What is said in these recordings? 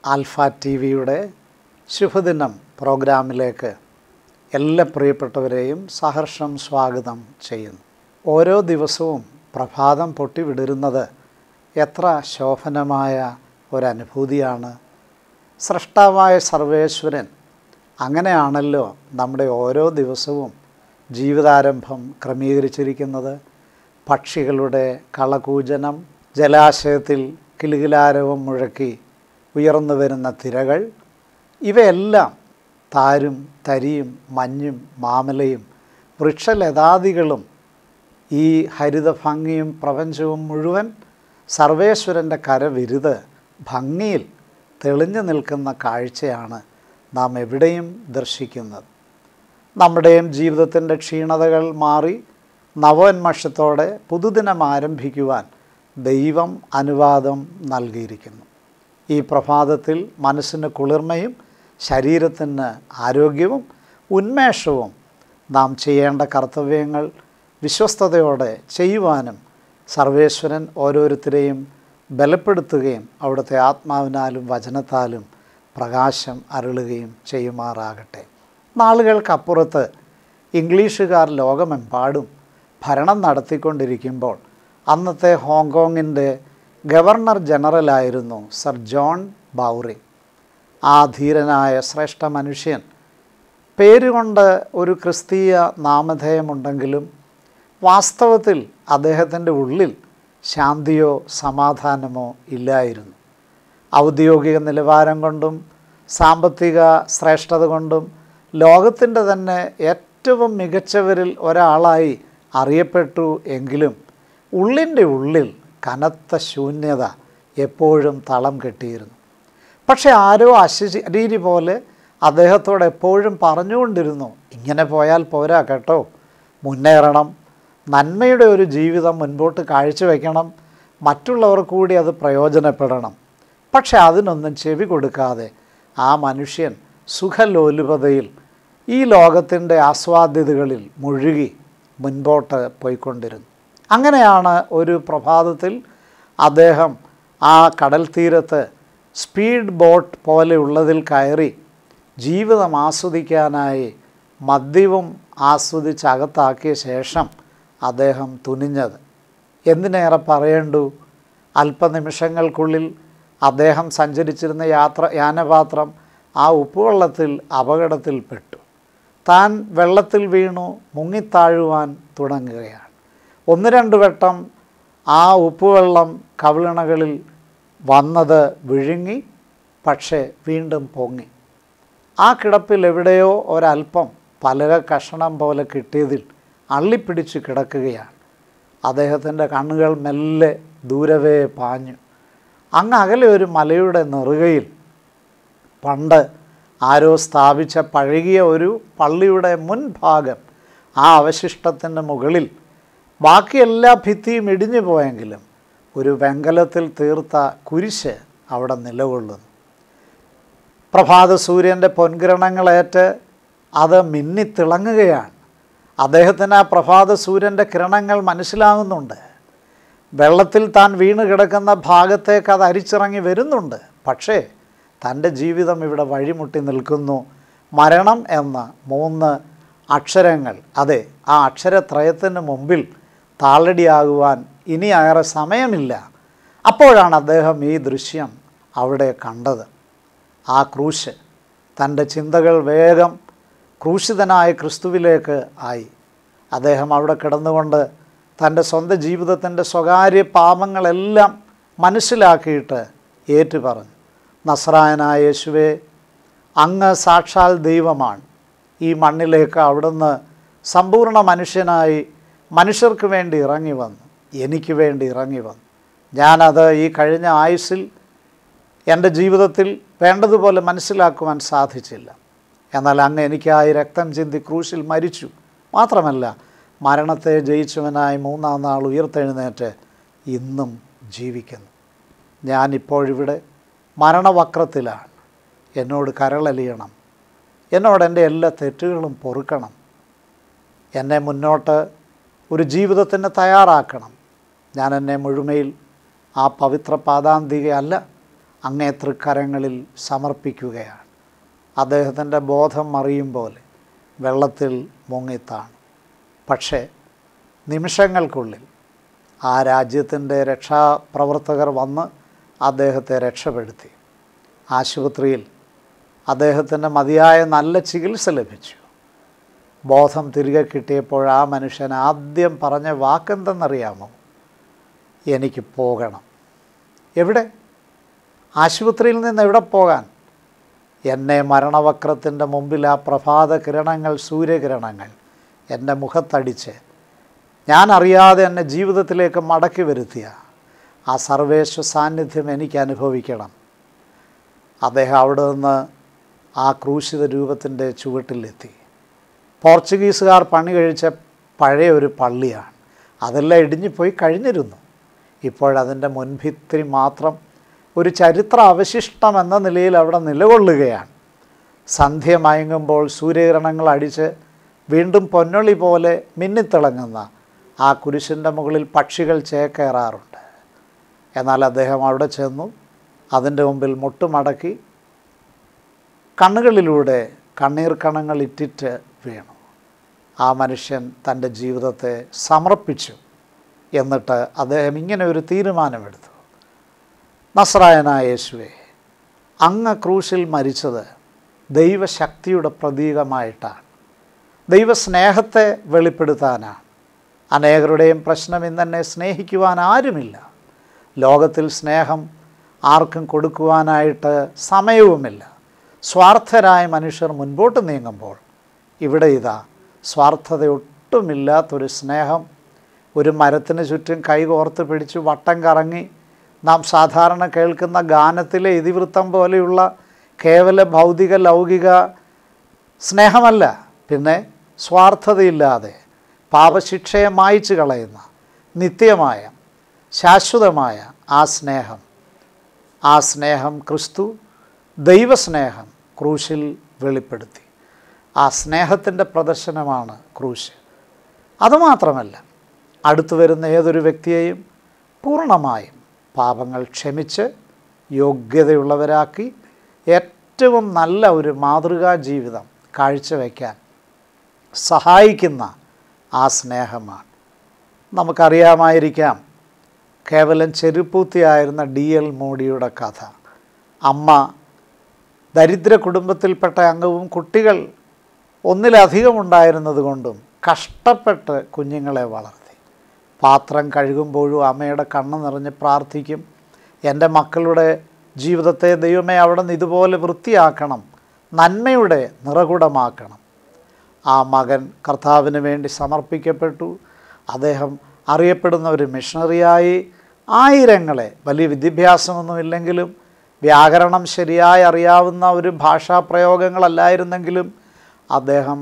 alpha T വിയുടെ ശുഭദിനം പ്രോഗ്രാമിലേക്ക് എല്ലാ പ്രിയപ്പെട്ടവരെയും സഹർഷം സ്വാഗതം ചെയ്യുന്നു ഓരോ ദിവസവും പ്രഭാതം പൊട്ടിവിടരുന്നത് എത്ര ശോഭനമായ ഒരനുഭൂതിയാണ് സൃഷ്ടാവായ സർവേശ്വരൻ അങ്ങനെയാണല്ലോ നമ്മുടെ ഓരോ ദിവസവും ജീവിതാരംഭം ക്രമീകരിച്ചിരിക്കുന്നത് പക്ഷികളുടെ കളകൂജനം ജലാശയത്തിൽ കിലുകിലാരവം മുഴക്കി ഉയർന്നു വരുന്ന തിരകൾ ഇവയെല്ലാം താരും തരിയും മഞ്ഞും മാമലയും വൃക്ഷലതാദികളും ഈ ഹരിതഭംഗിയും പ്രപഞ്ചവും മുഴുവൻ സർവേശ്വരൻ്റെ കരവിരുത് ഭംഗിയിൽ തെളിഞ്ഞു നിൽക്കുന്ന കാഴ്ചയാണ് നാം എവിടെയും ദർശിക്കുന്നത് നമ്മുടെയും ജീവിതത്തിൻ്റെ ക്ഷീണതകൾ മാറി നവോന്മഷത്തോടെ പുതുദിനം ആരംഭിക്കുവാൻ ദൈവം അനുവാദം നൽകിയിരിക്കുന്നു ഈ പ്രഭാതത്തിൽ മനസ്സിന് കുളിർമയും ശരീരത്തിന് ആരോഗ്യവും ഉന്മേഷവും നാം ചെയ്യേണ്ട കർത്തവ്യങ്ങൾ വിശ്വസ്തയോടെ ചെയ്യുവാനും സർവേശ്വരൻ ഓരോരുത്തരെയും ബലപ്പെടുത്തുകയും അവിടുത്തെ ആത്മാവിനാലും വചനത്താലും പ്രകാശം അരുളുകയും ചെയ്യുമാറാകട്ടെ നാളുകൾക്കപ്പുറത്ത് ഇംഗ്ലീഷുകാർ ലോകമെമ്പാടും ഭരണം നടത്തിക്കൊണ്ടിരിക്കുമ്പോൾ അന്നത്തെ ഹോങ്കോങ്ങിൻ്റെ ഗവർണർ ജനറലായിരുന്നു സർ ജോൺ ബൗറിംഗ് ആ ധീരനായ ശ്രേഷ്ഠ മനുഷ്യൻ പേരുകൊണ്ട് ഒരു ക്രിസ്തീയ നാമധേയമുണ്ടെങ്കിലും വാസ്തവത്തിൽ അദ്ദേഹത്തിൻ്റെ ഉള്ളിൽ ശാന്തിയോ സമാധാനമോ ഇല്ലായിരുന്നു ഔദ്യോഗിക നിലവാരം കൊണ്ടും സാമ്പത്തിക ശ്രേഷ്ഠത കൊണ്ടും ലോകത്തിൻ്റെ തന്നെ ഏറ്റവും മികച്ചവരിൽ ഒരാളായി അറിയപ്പെട്ടു എങ്കിലും ഉള്ളിൻ്റെ ഉള്ളിൽ കനത്ത ശൂന്യത എപ്പോഴും തളം കെട്ടിയിരുന്നു പക്ഷെ ആരോ അശരീരി പോലെ അദ്ദേഹത്തോട് എപ്പോഴും പറഞ്ഞുകൊണ്ടിരുന്നു ഇങ്ങനെ പോയാൽ പോരാ കേട്ടോ മുന്നേറണം നന്മയുടെ ഒരു ജീവിതം മുൻപോട്ട് കാഴ്ചവെക്കണം മറ്റുള്ളവർ കൂടി അത് പ്രയോജനപ്പെടണം പക്ഷെ അതിനൊന്നും ചെവി കൊടുക്കാതെ ആ മനുഷ്യൻ സുഖലോലുപതയിൽ ഈ ലോകത്തിൻ്റെ ആസ്വാദ്യതകളിൽ മുഴുകി മുൻപോട്ട് പോയിക്കൊണ്ടിരുന്നു അങ്ങനെയാണ് ഒരു പ്രഭാതത്തിൽ അദ്ദേഹം ആ കടൽ തീരത്ത് സ്പീഡ് ബോട്ട് പോലെയുള്ളതിൽ കയറി ജീവിതം ആസ്വദിക്കാനായി മദ്യവും ആസ്വദിച്ചകത്താക്കിയ ശേഷം അദ്ദേഹം തുനിഞ്ഞത് എന്തിനേറെ പറയേണ്ടു അല്പനിമിഷങ്ങൾക്കുള്ളിൽ അദ്ദേഹം സഞ്ചരിച്ചിരുന്ന യാത്ര യാനപാത്രം ആ ഉപ്പുവെള്ളത്തിൽ അപകടത്തിൽപ്പെട്ടു താൻ വെള്ളത്തിൽ വീണു മുങ്ങിത്താഴുവാൻ തുടങ്ങുകയാണ് ഒന്ന് രണ്ട് വട്ടം ആ ഉപ്പുവെള്ളം കവിളണകളിൽ വന്നത് വിഴുങ്ങി പക്ഷേ വീണ്ടും പൊങ്ങി ആ കിടപ്പിൽ എവിടെയോ ഒരല്പം പലക കഷണം പോലെ കിട്ടിയതിൽ അള്ളിപ്പിടിച്ച് കിടക്കുകയാണ് അദ്ദേഹത്തിൻ്റെ കണ്ണുകൾ മെല്ലെ ദൂരവേ പാഞ്ഞു അങ്ങ് അകലെ ഒരു മലയുടെ നെറുകയിൽ പണ്ട് ആരോ സ്ഥാപിച്ച പഴകിയ ഒരു പള്ളിയുടെ മുൻഭാഗം ആ അവശിഷ്ടത്തിൻ്റെ മുകളിൽ ബാക്കി എല്ലാ ഭിത്തിയും ഇടിഞ്ഞു പോയെങ്കിലും ഒരു വെങ്കലത്തിൽ തീർത്ത കുരിശ് അവിടെ നിലകൊള്ളുന്നു പ്രഭാത സൂര്യൻ്റെ പൊൻകിരണങ്ങളേറ്റ് അത് മിന്നിത്തിളങ്ങുകയാണ് അദ്ദേഹത്തിന് ആ പ്രഭാത സൂര്യൻ്റെ കിരണങ്ങൾ മനസ്സിലാകുന്നുണ്ട് വെള്ളത്തിൽ താൻ വീണ് കിടക്കുന്ന ഭാഗത്തേക്ക് അത് അരിച്ചിറങ്ങി വരുന്നുണ്ട് പക്ഷേ തൻ്റെ ജീവിതം ഇവിടെ വഴിമുട്ടി നിൽക്കുന്നു മരണം എന്ന മൂന്ന് അക്ഷരങ്ങൾ അതെ ആ അക്ഷരത്രയത്തിന് മുമ്പിൽ താളടിയാകുവാൻ ഇനി ഏറെ സമയമില്ല അപ്പോഴാണ് അദ്ദേഹം ഈ ദൃശ്യം അവിടെ കണ്ടത് ആ ക്രൂശ് തൻ്റെ ചിന്തകൾ വേഗം ക്രൂശിതനായ ക്രിസ്തുവിലേക്ക് ആയി അദ്ദേഹം അവിടെ കിടന്നുകൊണ്ട് തൻ്റെ സ്വന്തം ജീവിതത്തിൻ്റെ സ്വകാര്യ പാപങ്ങളെല്ലാം മനസ്സിലാക്കിയിട്ട് ഏറ്റു പറഞ്ഞു നസ്രായനായ യേശുവെ അങ്ങ് സാക്ഷാൽ ദൈവമാണ് ഈ മണ്ണിലേക്ക് അവിടുന്ന് സമ്പൂർണ്ണ മനുഷ്യനായി മനുഷ്യർക്ക് വേണ്ടി ഇറങ്ങി വന്നു എനിക്ക് വേണ്ടി ഇറങ്ങി വന്നു ഞാനത് ഈ കഴിഞ്ഞ ആയുസ്സിൽ എൻ്റെ ജീവിതത്തിൽ വേണ്ടതുപോലെ മനസ്സിലാക്കുവാൻ സാധിച്ചില്ല എന്നാൽ അങ്ങ് എനിക്കായി രക്തം ചിന്തി ക്രൂശിൽ മരിച്ചു മാത്രമല്ല മരണത്തെ ജയിച്ചവനായി മൂന്നാം നാൾ ഉയർത്തെഴുന്നേറ്റ് ഇന്നും ജീവിക്കുന്നു ഞാനിപ്പോഴിവിടെ മരണവക്രത്തിലാണ് എന്നോട് കരളലിയണം എന്നോട് എൻ്റെ എല്ലാ തെറ്റുകളും പൊറുക്കണം എന്നെ മുന്നോട്ട് ഒരു ജീവിതത്തിന് തയ്യാറാക്കണം ഞാൻ എന്നെ മുഴുമയിൽ ആ പവിത്ര പാദാന്തികയല്ല അങ്ങേ തൃക്കരങ്ങളിൽ സമർപ്പിക്കുകയാണ് അദ്ദേഹത്തിൻ്റെ ബോധം മറിയും പോലെ വെള്ളത്തിൽ മുങ്ങിത്താണ് പക്ഷേ നിമിഷങ്ങൾക്കുള്ളിൽ ആ രാജ്യത്തിൻ്റെ രക്ഷാപ്രവർത്തകർ വന്ന് അദ്ദേഹത്തെ രക്ഷപ്പെടുത്തി ആശുപത്രിയിൽ അദ്ദേഹത്തിന് മതിയായ നല്ല ചികിത്സ ലഭിച്ചു ബോധം തിരികെ കിട്ടിയപ്പോൾ ആ മനുഷ്യൻ ആദ്യം പറഞ്ഞ വാക്കെന്തെന്നറിയാമോ എനിക്ക് പോകണം എവിടെ ആശുപത്രിയിൽ നിന്ന് എവിടെ പോകാൻ എന്നെ മരണവക്രത്തിൻ്റെ മുമ്പിൽ ആ പ്രഭാത കിരണങ്ങൾ സൂര്യകിരണങ്ങൾ എൻ്റെ മുഖത്തടിച്ച് ഞാൻ അറിയാതെ എന്നെ ജീവിതത്തിലേക്ക് മടക്കി വരുത്തിയ ആ സർവേശ്വ സാന്നിധ്യം എനിക്ക് അനുഭവിക്കണം അദ്ദേഹം അവിടെ നിന്ന് ആ ക്രൂശിത രൂപത്തിൻ്റെ ചുവട്ടിലെത്തി പോർച്ചുഗീസുകാർ പണി കഴിച്ച പഴയ ഒരു പള്ളിയാണ് അതെല്ലാം ഇടിഞ്ഞുപോയി കഴിഞ്ഞിരുന്നു ഇപ്പോഴതിൻ്റെ മുൻഭിത്തിരി മാത്രം ഒരു ചരിത്ര അവശിഷ്ടം എന്ന നിലയിൽ അവിടെ നിലകൊള്ളുകയാണ് സന്ധ്യ മയങ്ങുമ്പോൾ സൂര്യകിരണങ്ങൾ അടിച്ച് വീണ്ടും പൊന്നൊളി പോലെ മിന്നിത്തിളങ്ങുന്ന ആ കുരിശിൻ്റെ മുകളിൽ പക്ഷികൾ ചേക്കേറാറുണ്ട് എന്നാൽ അദ്ദേഹം അവിടെ ചെന്നു അതിൻ്റെ മുമ്പിൽ മുട്ടുമടക്കി കണ്ണുകളിലൂടെ കണ്ണീർ കണങ്ങൾ ഇറ്റിറ്റ് വീണു ആ മനുഷ്യൻ തൻ്റെ ജീവിതത്തെ സമർപ്പിച്ചു എന്നിട്ട് അദ്ദേഹം ഇങ്ങനെ ഒരു തീരുമാനമെടുത്തു നസ്രായനായ യേശുവെ അങ്ങ് ക്രൂശിൽ മരിച്ചത് ദൈവശക്തിയുടെ പ്രതീകമായിട്ടാണ് ദൈവസ്നേഹത്തെ വെളിപ്പെടുത്താനാണ് അനേകരുടെയും പ്രശ്നം ഇന്നെന്നെ സ്നേഹിക്കുവാൻ ആരുമില്ല ലോകത്തിൽ സ്നേഹം ആർക്കും കൊടുക്കുവാനായിട്ട് സമയവുമില്ല സ്വാർത്ഥരായ മനുഷ്യർ മുൻപോട്ട് നീങ്ങുമ്പോൾ ഇവിടെ ഇതാ സ്വാർത്ഥത ഒട്ടുമില്ലാത്തൊരു സ്നേഹം ഒരു മരത്തിന് ചുറ്റും കൈകോർത്ത് പിടിച്ച് വട്ടം കറങ്ങി നാം സാധാരണ കേൾക്കുന്ന ഗാനത്തിലെ ഇതിവൃത്തം പോലെയുള്ള കേവല ഭൗതിക ലൗകിക സ്നേഹമല്ല പിന്നെ സ്വാർത്ഥതയില്ലാതെ പാപശിക്ഷയെ മായ്ച്ചു കളയുന്ന നിത്യമായ ശാശ്വതമായ ആ സ്നേഹം ആ സ്നേഹം ക്രിസ്തു ദൈവസ്നേഹം ക്രൂശിൽ വെളിപ്പെടുത്തി ആ സ്നേഹത്തിൻ്റെ പ്രദർശനമാണ് ക്രൂശ് അതുമാത്രമല്ല അടുത്തു വരുന്ന ഏതൊരു വ്യക്തിയെയും പൂർണ്ണമായും പാപങ്ങൾ ക്ഷമിച്ച് യോഗ്യതയുള്ളവരാക്കി ഏറ്റവും നല്ല ഒരു മാതൃകാ ജീവിതം കാഴ്ചവെക്കാൻ സഹായിക്കുന്ന ആ സ്നേഹമാണ് നമുക്കറിയാമായിരിക്കാം കേവലം ചെരുപ്പൂത്തിയായിരുന്ന ഡി എൽ മോഡിയുടെ കഥ അമ്മ ദരിദ്ര കുടുംബത്തിൽപ്പെട്ട അംഗവും കുട്ടികൾ ഒന്നിലധികം ഉണ്ടായിരുന്നത് കൊണ്ടും കഷ്ടപ്പെട്ട് കുഞ്ഞുങ്ങളെ വളർത്തി പാത്രം കഴുകുമ്പോഴും അമ്മയുടെ കണ്ണ് നിറഞ്ഞ് പ്രാർത്ഥിക്കും എൻ്റെ മക്കളുടെ ജീവിതത്തെ ദൈവമേ അവിടെ നിന്ന് ഇതുപോലെ വൃത്തിയാക്കണം നന്മയുടെ നിറകുടമാക്കണം ആ മകൻ കർത്താവിന് വേണ്ടി സമർപ്പിക്കപ്പെട്ടു അദ്ദേഹം അറിയപ്പെടുന്ന ഒരു മിഷണറിയായി ആയിരങ്ങളെ വലിയ വിദ്യാഭ്യാസമൊന്നുമില്ലെങ്കിലും വ്യാകരണം ശരിയായി അറിയാവുന്ന ഒരു ഭാഷാപ്രയോഗങ്ങളല്ലായിരുന്നെങ്കിലും അദ്ദേഹം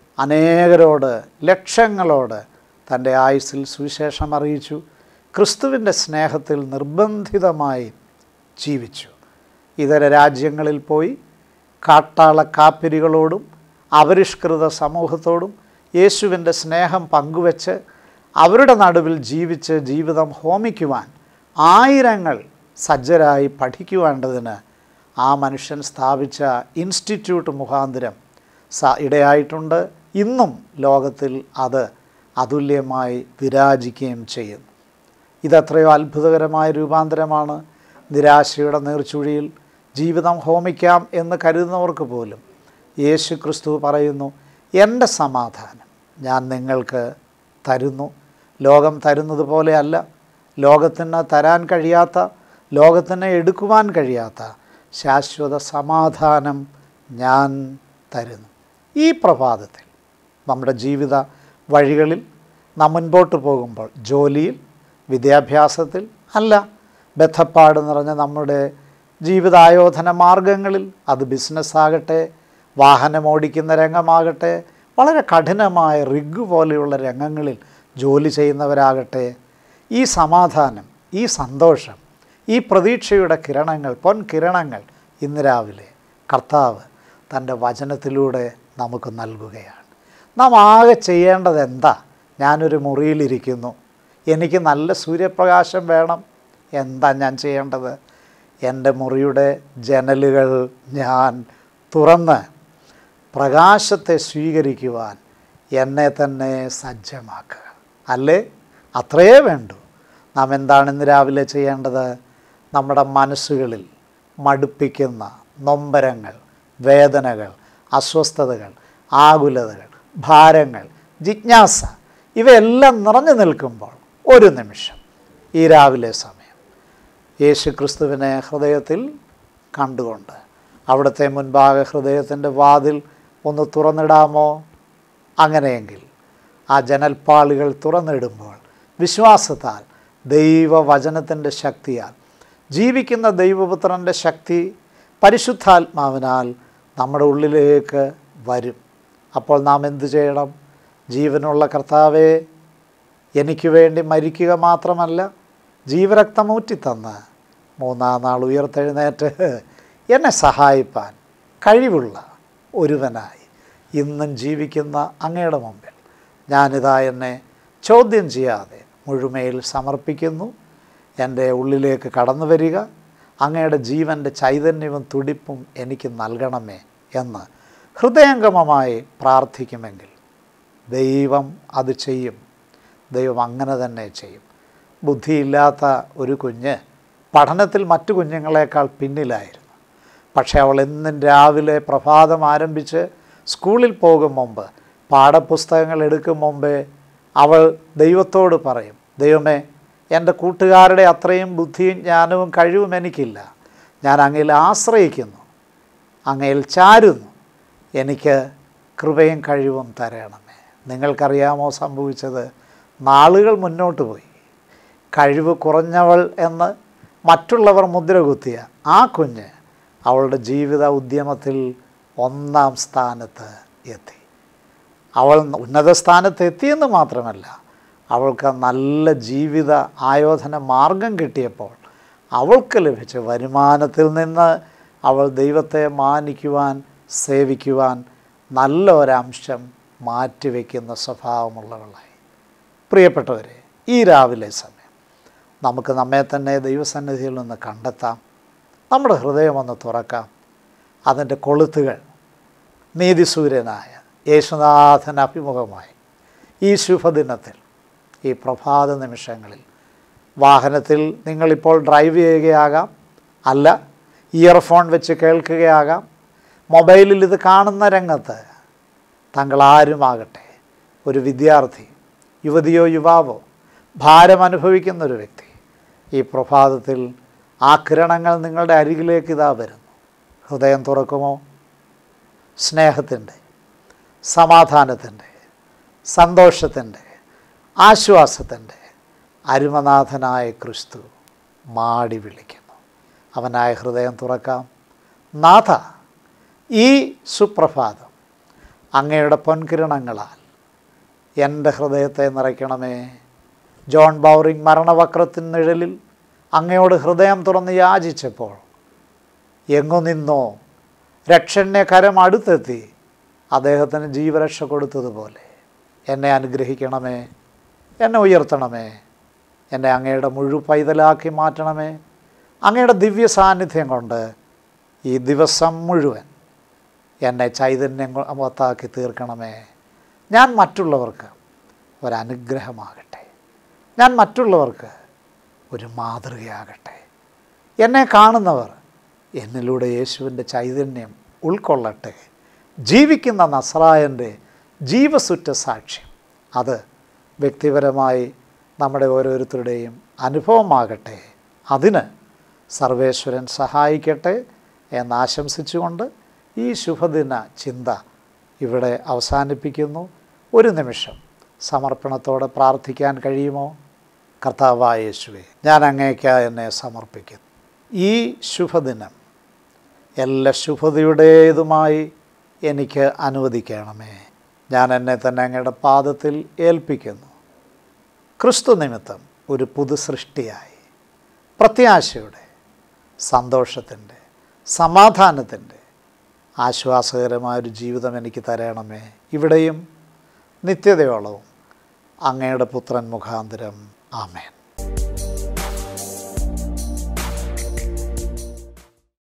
അനേകരോട് ലക്ഷങ്ങളോട് തൻ്റെ ആയുസ്സിൽ സുവിശേഷം അറിയിച്ചു ക്രിസ്തുവിൻ്റെ സ്നേഹത്തിൽ നിർബന്ധിതമായി ജീവിച്ചു ഇതര രാജ്യങ്ങളിൽ പോയി കാട്ടാള കാപ്പിരികളോടും അപരിഷ്കൃത സമൂഹത്തോടും യേശുവിൻ്റെ സ്നേഹം പങ്കുവച്ച് അവരുടെ നടുവിൽ ജീവിച്ച് ജീവിതം ഹോമിക്കുവാൻ ആയിരങ്ങൾ സജ്ജരായി പഠിക്കുവേണ്ടതിന് ആ മനുഷ്യൻ സ്ഥാപിച്ച ഇൻസ്റ്റിറ്റ്യൂട്ട് മുഖാന്തരം സ ഇടയായിട്ടുണ്ട് ഇന്നും ലോകത്തിൽ അത് അതുല്യമായി വിരാജിക്കുകയും ചെയ്യുന്നു ഇതെത്രയോ അത്ഭുതകരമായ രൂപാന്തരമാണ് നിരാശയുടെ നീർച്ചുഴിയിൽ ജീവിതം ഹോമിക്കാം എന്ന് കരുതുന്നവർക്ക് പോലും യേശു ക്രിസ്തു പറയുന്നു എൻ്റെ സമാധാനം ഞാൻ നിങ്ങൾക്ക് തരുന്നു ലോകം തരുന്നത് പോലെയല്ല ലോകത്തിന് തരാൻ കഴിയാത്ത ലോകത്തിന് എടുക്കുവാൻ കഴിയാത്ത ശാശ്വത സമാധാനം ഞാൻ തരുന്നു ഈ പ്രഭാതത്തിൽ നമ്മുടെ ജീവിത വഴികളിൽ നാം മുൻപോട്ട് പോകുമ്പോൾ ജോലിയിൽ വിദ്യാഭ്യാസത്തിൽ അല്ല ബന്ധപ്പാട് നിറഞ്ഞ നമ്മുടെ ജീവിതായോധന മാർഗങ്ങളിൽ അത് ബിസിനസ്സാകട്ടെ വാഹനം ഓടിക്കുന്ന രംഗമാകട്ടെ വളരെ കഠിനമായ റിഗ് പോലെയുള്ള രംഗങ്ങളിൽ ജോലി ചെയ്യുന്നവരാകട്ടെ ഈ സമാധാനം ഈ സന്തോഷം ഈ പ്രതീക്ഷയുടെ കിരണങ്ങൾ പൊൻ കിരണങ്ങൾ ഇന്ന് രാവിലെ കർത്താവ് തൻ്റെ വചനത്തിലൂടെ നമുക്ക് നൽകുകയാണ് നാം ആകെ ചെയ്യേണ്ടത് എന്താ ഞാനൊരു മുറിയിലിരിക്കുന്നു എനിക്ക് നല്ല സൂര്യപ്രകാശം വേണം എന്താ ഞാൻ ചെയ്യേണ്ടത് എൻ്റെ മുറിയുടെ ജനലുകൾ ഞാൻ തുറന്ന് പ്രകാശത്തെ സ്വീകരിക്കുവാൻ എന്നെ തന്നെ സജ്ജമാക്കുക അല്ലേ അത്രയേ വേണ്ടൂ നാം എന്താണ് ഇന്ന് രാവിലെ ചെയ്യേണ്ടത് നമ്മുടെ മനസ്സുകളിൽ മടുപ്പിക്കുന്ന നൊമ്പരങ്ങൾ വേദനകൾ അസ്വസ്ഥതകൾ ആകുലതകൾ ഭാരങ്ങൾ ജിജ്ഞാസ ഇവയെല്ലാം നിറഞ്ഞു നിൽക്കുമ്പോൾ ഒരു നിമിഷം ഈ രാവിലെ സമയം യേശു ക്രിസ്തുവിനെ ഹൃദയത്തിൽ കണ്ടുകൊണ്ട് അവിടുത്തെ മുൻപാകെ ഹൃദയത്തിൻ്റെ വാതിൽ ഒന്ന് തുറന്നിടാമോ അങ്ങനെയെങ്കിൽ ആ ജനൽപ്പാളികൾ തുറന്നിടുമ്പോൾ വിശ്വാസത്താൽ ദൈവവചനത്തിൻ്റെ ശക്തിയാൽ ജീവിക്കുന്ന ദൈവപുത്രൻ്റെ ശക്തി പരിശുദ്ധാത്മാവിനാൽ നമ്മുടെ ഉള്ളിലേക്ക് വരും അപ്പോൾ നാം എന്തു ചെയ്യണം ജീവനുള്ള കർത്താവെ എനിക്ക് വേണ്ടി മരിക്കുക മാത്രമല്ല ജീവരക്തമൂറ്റി തന്ന് മൂന്നാം നാൾ ഉയർത്തെഴുന്നേറ്റ് എന്നെ സഹായിപ്പാൻ കഴിവുള്ള ഒരുവനായി ഇന്നും ജീവിക്കുന്ന അങ്ങയുടെ മുമ്പിൽ ഞാനിതാ എന്നെ ചോദ്യം ചെയ്യാതെ മുഴുമയിൽ സമർപ്പിക്കുന്നു എൻ്റെ ഉള്ളിലേക്ക് കടന്നു വരിക അങ്ങയുടെ ജീവൻ്റെ ചൈതന്യവും തുടിപ്പും എനിക്ക് നൽകണമേ എന്ന് ഹൃദയംഗമമായി പ്രാർത്ഥിക്കുമെങ്കിൽ ദൈവം അത് ചെയ്യും ദൈവം അങ്ങനെ തന്നെ ചെയ്യും ബുദ്ധിയില്ലാത്ത ഒരു കുഞ്ഞ് പഠനത്തിൽ മറ്റു കുഞ്ഞുങ്ങളെക്കാൾ പിന്നിലായിരുന്നു പക്ഷേ അവൾ എന്നും രാവിലെ പ്രഭാതം ആരംഭിച്ച് സ്കൂളിൽ പോകും മുമ്പ് പാഠപുസ്തകങ്ങൾ എടുക്കും മുമ്പേ അവൾ ദൈവത്തോട് പറയും ദൈവമേ എൻ്റെ കൂട്ടുകാരുടെ അത്രയും ബുദ്ധിയും ജ്ഞാനവും കഴിവും എനിക്കില്ല ഞാൻ അങ്ങയിൽ ആശ്രയിക്കുന്നു അങ്ങയിൽ ചാരുന്നു എനിക്ക് കൃപയും കഴിവും തരണമേ നിങ്ങൾക്കറിയാമോ സംഭവിച്ചത് നാളുകൾ മുന്നോട്ട് പോയി കഴിവ് കുറഞ്ഞവൾ എന്ന് മറ്റുള്ളവർ മുദ്ര കുത്തിയ ആ കുഞ്ഞ് അവളുടെ ജീവിത ഉദ്യമത്തിൽ ഒന്നാം സ്ഥാനത്ത് എത്തി അവൾ ഉന്നത സ്ഥാനത്ത് എത്തിയെന്ന് മാത്രമല്ല അവൾക്ക് നല്ല ജീവിത ആയോധന മാർഗം കിട്ടിയപ്പോൾ അവൾക്ക് ലഭിച്ച വരുമാനത്തിൽ നിന്ന് അവൾ ദൈവത്തെ മാനിക്കുവാൻ സേവിക്കുവാൻ നല്ല ഒരംശം മാറ്റിവെക്കുന്ന സ്വഭാവമുള്ളവളായി പ്രിയപ്പെട്ടവരെ ഈ രാവിലെ സമയം നമുക്ക് നമ്മെ തന്നെ ദൈവസന്നിധിയിൽ നിന്ന് കണ്ടെത്താം നമ്മുടെ ഹൃദയം ഒന്ന് തുറക്കാം അതിൻ്റെ കൊളുത്തുകൾ നീതിസൂര്യനായ യേശുനാഥൻ അഭിമുഖമായി ഈ ശുഭദിനത്തിൽ ഈ പ്രഭാത നിമിഷങ്ങളിൽ വാഹനത്തിൽ നിങ്ങളിപ്പോൾ ഡ്രൈവ് ചെയ്യുകയാകാം അല്ല ഇയർഫോൺ വെച്ച് കേൾക്കുകയാകാം മൊബൈലിൽ ഇത് കാണുന്ന രംഗത്ത് താങ്കൾ ആരുമാകട്ടെ ഒരു വിദ്യാർത്ഥി യുവതിയോ യുവാവോ ഭാരം അനുഭവിക്കുന്ന ഒരു വ്യക്തി ഈ പ്രഭാതത്തിൽ ആ കിരണങ്ങൾ നിങ്ങളുടെ അരികിലേക്ക് ഇതാ വരുന്നു ഹൃദയം തുറക്കുമോ സ്നേഹത്തിൻ്റെ സമാധാനത്തിൻ്റെ സന്തോഷത്തിൻ്റെ ആശ്വാസത്തിൻ്റെ അരുമനാഥനായ ക്രിസ്തു മാടി വിളിക്കുന്നു അവനായ ഹൃദയം തുറക്കാം നാഥ ഈ സുപ്രഭാതം അങ്ങയുടെ പൊൻകിരണങ്ങളാൽ എൻ്റെ ഹൃദയത്തെ നിറയ്ക്കണമേ ജോൺ ബൗറിംഗ് മരണവക്രത്തിൻ നിഴലിൽ അങ്ങയോട് ഹൃദയം തുറന്ന് യാചിച്ചപ്പോൾ എങ്ങു നിന്നോ രക്ഷണ്യ കരം അടുത്തെത്തി അദ്ദേഹത്തിന് ജീവരക്ഷ കൊടുത്തതുപോലെ എന്നെ അനുഗ്രഹിക്കണമേ എന്നെ ഉയർത്തണമേ എന്നെ അങ്ങയുടെ മുഴു പൈതലാക്കി മാറ്റണമേ അങ്ങയുടെ ദിവ്യ സാന്നിധ്യം കൊണ്ട് ഈ ദിവസം മുഴുവൻ എന്നെ ചൈതന്യവത്താക്കി തീർക്കണമേ ഞാൻ മറ്റുള്ളവർക്ക് ഒരനുഗ്രഹമാകട്ടെ ഞാൻ മറ്റുള്ളവർക്ക് ഒരു മാതൃകയാകട്ടെ എന്നെ കാണുന്നവർ എന്നിലൂടെ യേശുവിൻ്റെ ചൈതന്യം ഉൾക്കൊള്ളട്ടെ ജീവിക്കുന്ന നസ്രായൻ്റെ ജീവസുറ്റ സാക്ഷ്യം അത് വ്യക്തിപരമായി നമ്മുടെ ഓരോരുത്തരുടെയും അനുഭവമാകട്ടെ അതിന് സർവേശ്വരൻ സഹായിക്കട്ടെ എന്നാശംസിച്ചുകൊണ്ട് ഈ ശുഭദിന ചിന്ത ഇവിടെ അവസാനിപ്പിക്കുന്നു ഒരു നിമിഷം സമർപ്പണത്തോടെ പ്രാർത്ഥിക്കാൻ കഴിയുമോ കർത്താവായ യേശുവെ ഞാൻ അങ്ങേക്ക് എന്നെ സമർപ്പിക്കുന്നു ഈ ശുഭദിനം എല്ലാ ശുഭതയുടേതുമായി എനിക്ക് അനുവദിക്കണമേ ഞാൻ എന്നെ തന്നെ അങ്ങയുടെ പാദത്തിൽ ഏൽപ്പിക്കുന്നു ക്രിസ്തു നിമിത്തം ഒരു പുതു സൃഷ്ടിയായി പ്രത്യാശയുടെ സന്തോഷത്തിൻ്റെ സമാധാനത്തിൻ്റെ ആശ്വാസകരമായൊരു ജീവിതം എനിക്ക് തരണമേ ഇവിടെയും നിത്യതയോളവും അങ്ങയുടെ പുത്രൻ മുഖാന്തരം ആമേൻ